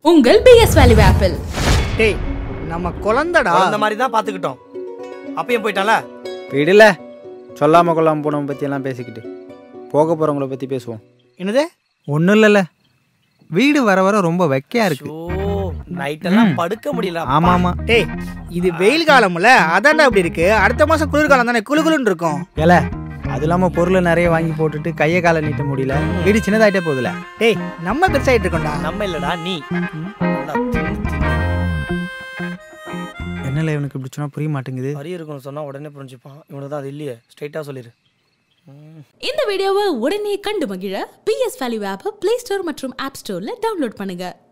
உங்கள் PS value apple டேய் நம்ம குழந்தடா அந்த மாதிரி தான் பார்த்துக்கிட்டோம் அப்பயும் போயிட்டால விடல சொல்லாம கொள்ளாம போனவங்க பத்தி எல்லாம் பேசிக்கிட்டு போக போறவங்கள பத்தி பேசுவோம் என்னது ஒன்றும் இல்லைல்ல வீடு வர வர ரொம்ப வெக்கையா இருக்கு ஓ நைட்டெல்லாம் படுக்க முடியல ஆமா ஆமா டேய் இது வெயில் காலம்ல அதான்டா அப்படி இருக்கு அடுத்த மாசம் குளிர்காலம் தானே குளு குளுன்னு இருக்கும் ஏல அது இல்லாம பொருளை நிறைய வாங்கி போட்டுட்டு கையை காலை நீட்ட முடியல வீடு சின்னதாயிட்டே போகுதுல டேய் நம்ம பெருசாயிட்டு இருக்கோம்டா நம்ம இல்லடா நீ நல்லா தின்னு தின்னு. என்னல இவனுக்கு இப்படி சொன்னா புரிய மாட்டேங்குது வரி இருக்குன்னு சொன்னா உடனே புரிஞ்சுப்பான் இவனுக்கு தான் அது இல்லையே ஸ்ட்ரைட்டா சொல்லிடு ம். இந்த வீடியோவை உடனே கண்டு மகிழ பிஎஸ் வேல்யூ ஆப்பை பிளே ஸ்டோர் மற்றும் ஆப் ஸ்டோர்ல டவுன்லோட் பண்ணுங்க